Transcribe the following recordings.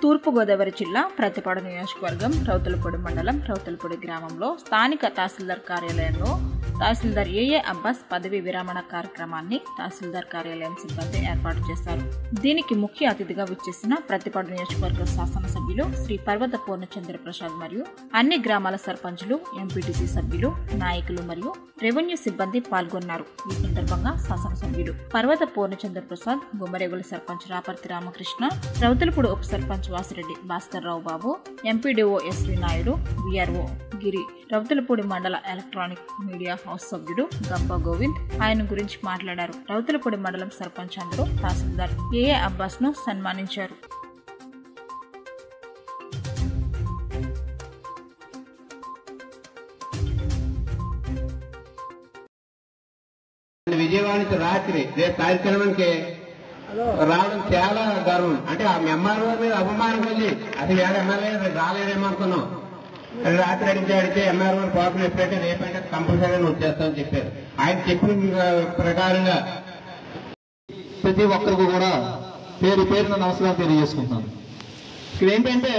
తూర్పుగోదావరి జిల్లా ప్రతిపాడు నియోజకవర్గం రౌతులపూడి మండలం రౌతులపూడి గ్రామంలో స్థానిక తహసీల్దార్ కార్యాలయంలో తహసీల్దార్ ఏఏ అబ్బాస్ పదవి విరమణ కార్యక్రమాన్ని తహసీల్దార్ కార్యాలయం సిబ్బంది ఏర్పాటు చేశారు దీనికి ముఖ్య అతిథిగా విచ్చేసిన ప్రతిపాడు నియోజకవర్గ శాసనసభ్యులు శ్రీ పర్వత పూర్ణచంద్ర ప్రసాద్ మరియు అన్ని గ్రామాల సర్పంచులు ఎంపీటీసీ సభ్యులు నాయకులు మరియు రెవెన్యూ సిబ్బంది పాల్గొన్నారు ఈ సందర్భంగా శాసనసభ్యులు పర్వత పూర్ణచంద్ర ప్రసాద్ గుమ్మరేగుల సర్పంచ్ రాపర్తి రామకృష్ణ రౌతులపూడి ఉప sarpanch Vasireddy Bhaskar Rao Babu MPDO SV Naidu VRO Giri Rowthulapudi మండల ఎలక్ట్రానిక్ మీడియా హౌస్ సభ్యుడు గంప గోవింద్ ఆయన గురించి మాట్లాడారు రౌతులపూడి మండలం సర్పంచ్ అందరూ తహసీల్దార్ ఏఏ అబ్బాస్ ను సన్మానించారు విజయవాడ నుంచి రాత్రి రేపు కార్యక్రమానికి రావడం చాలా గర్వం అంటే ఆ ఎంఆర్ఓ మీద అవమానం వెళ్ళి అది వేరే ఎమ్మెల్యే రాలేదేమో అనుకున్నాం అది రాత్రి అడిగితే అడిగితే ఎంఆర్ఓ పాపం ఎప్పుడైతే రేపంటే కంపల్సరీ నువ్వు చేస్తామని చెప్పారు ఆయన చెప్పిన ప్రకారంగా ప్రతి ఒక్కరికి కూడా పేరు పేరున నమస్కారం తెలియజేసుకుంటున్నాను ఇక్కడ ఏంటంటే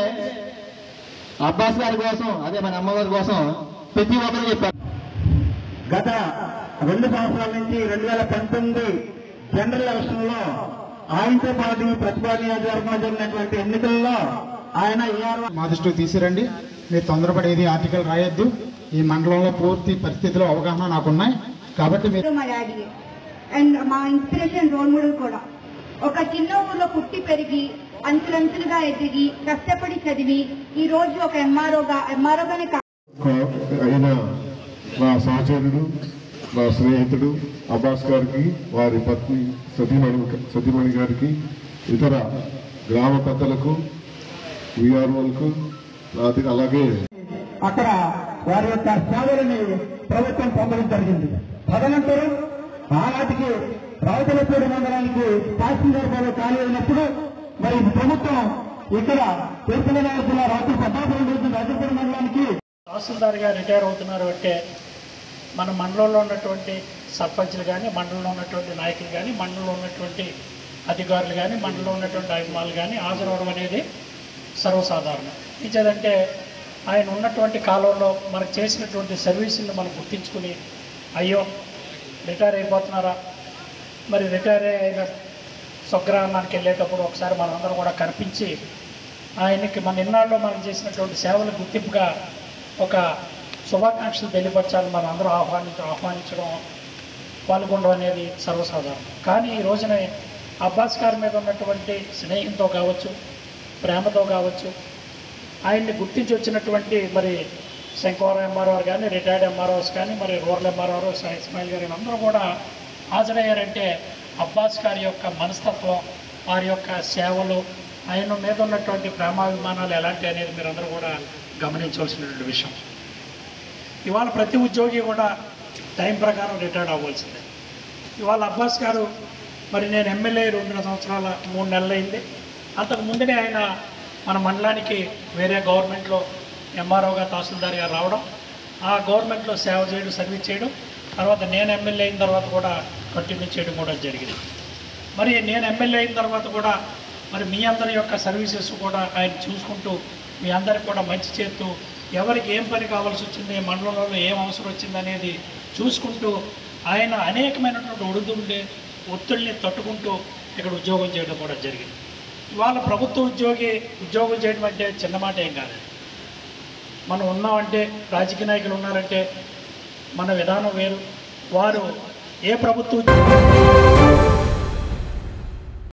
అబ్బాస్ గారి కోసం అదే మన అమ్మగారి కోసం ప్రతి ఒక్కరు చెప్పారు గత రెండు సంవత్సరాల నుంచి రెండు వేల పంతొమ్మిది జనరల్ ఎలక్షన్ లో ఆయనతో పాటు ప్రతిభా నియోజకవర్గంలో జరిగినటువంటి ఎన్నికల్లో ఆయన ఏఆర్ మా దృష్టికి తీసుకురండి మీరు తొందరపడేది ఆర్టికల్ రాయొద్దు ఈ మండలంలో పూర్తి పరిస్థితులు అవగాహన నాకున్నాయి కాబట్టి మీరు మా డాడీ అండ్ మా ఇన్స్పిరేషన్ రోల్ మోడల్ కూడా ఒక చిన్న ఊర్లో పుట్టి పెరిగి అంచులంచులుగా ఎదిగి కష్టపడి చదివి ఈ రోజు ఒక ఎంఆర్ఓగా ఎంఆర్ఓగానే అయిన మా సహచరుడు మా స్నేహితుడు అబ్బాస్ గారికి వారి పత్ని సతీమణి సతీమణి గారికి ఇతర గ్రామ పెద్దలకు విఆర్ఓలకు అలాగే అక్కడ వారి యొక్క సేవలని ప్రభుత్వం పొందడం జరిగింది తదనంతరం ఆనాటికి రావుతలపూడి మండలానికి తహసీల్దార్ పదవి ఖాళీ అయినప్పుడు మరి ప్రభుత్వం ఇక్కడ తూర్పుగోదావరి జిల్లా రాత్రి పద్మాపురం రాజపూడి మండలానికి తహసీల్దార్గా రిటైర్ అవుతున్నారు అంటే మన మండలంలో ఉన్నటువంటి సర్పంచ్లు కానీ మండలంలో ఉన్నటువంటి నాయకులు కానీ మండలంలో ఉన్నటువంటి అధికారులు కానీ మండలంలో ఉన్నటువంటి అభిమానులు కానీ హాజరవడం అనేది సర్వసాధారణం ఇచ్చేదంటే ఆయన ఉన్నటువంటి కాలంలో మనకు చేసినటువంటి సర్వీసులను మనం గుర్తించుకుని అయ్యో రిటైర్ అయిపోతున్నారా మరి రిటైర్ అయిన స్వగ్రామానికి వెళ్ళేటప్పుడు ఒకసారి మనం అందరం కూడా కనిపించి ఆయనకి మన ఇన్నాళ్ళు మనం చేసినటువంటి సేవల గుర్తింపుగా ఒక శుభాకాంక్షలు తెలియపరచాలని మనం అందరూ ఆహ్వానించ ఆహ్వానించడం పాల్గొనడం అనేది సర్వసాధారణం కానీ ఈ రోజున అబ్బాస్ గారి మీద ఉన్నటువంటి స్నేహంతో కావచ్చు ప్రేమతో కావచ్చు ఆయన్ని గుర్తించి వచ్చినటువంటి మరి శంకవరం ఎంఆర్ఓ కానీ రిటైర్డ్ ఎంఆర్ఓస్ కానీ మరి రూరల్ ఎంఆర్ఓ ఇస్మాయిల్ గారు అందరూ కూడా హాజరయ్యారంటే అబ్బాస్ గారి యొక్క మనస్తత్వం వారి యొక్క సేవలు ఆయన మీద ఉన్నటువంటి ప్రేమాభిమానాలు ఎలాంటి అనేది మీరందరూ కూడా గమనించవలసినటువంటి విషయం ఇవాళ ప్రతి ఉద్యోగి కూడా టైం ప్రకారం రిటైర్డ్ అవ్వాల్సిందే ఇవాళ అబ్బాస్ గారు మరి నేను ఎమ్మెల్యే రెండున్నర సంవత్సరాల మూడు నెలలు అయింది అంతకు ముందునే ఆయన మన మండలానికి వేరే గవర్నమెంట్లో ఎంఆర్ఓగా తహసీల్దార్గా రావడం ఆ గవర్నమెంట్లో సేవ చేయడం సర్వీస్ చేయడం తర్వాత నేను ఎమ్మెల్యే అయిన తర్వాత కూడా కంటిన్యూ చేయడం కూడా జరిగింది మరి నేను ఎమ్మెల్యే అయిన తర్వాత కూడా మరి మీ అందరి యొక్క సర్వీసెస్ కూడా ఆయన చూసుకుంటూ మీ అందరికి కూడా మంచి చేస్తూ ఎవరికి ఏం పని కావాల్సి వచ్చింది మండలంలో ఏం అవసరం వచ్చింది అనేది చూసుకుంటూ ఆయన అనేకమైనటువంటి ఒడిదుండే ఒత్తిడిని తట్టుకుంటూ ఇక్కడ ఉద్యోగం చేయడం కూడా జరిగింది ఇవాళ ప్రభుత్వ ఉద్యోగి ఉద్యోగం చేయడం అంటే చిన్న మాట ఏం కాదు మనం ఉన్నామంటే రాజకీయ నాయకులు ఉన్నారంటే మన విధానం వేరు వారు ఏ ప్రభుత్వ ఉద్యోగం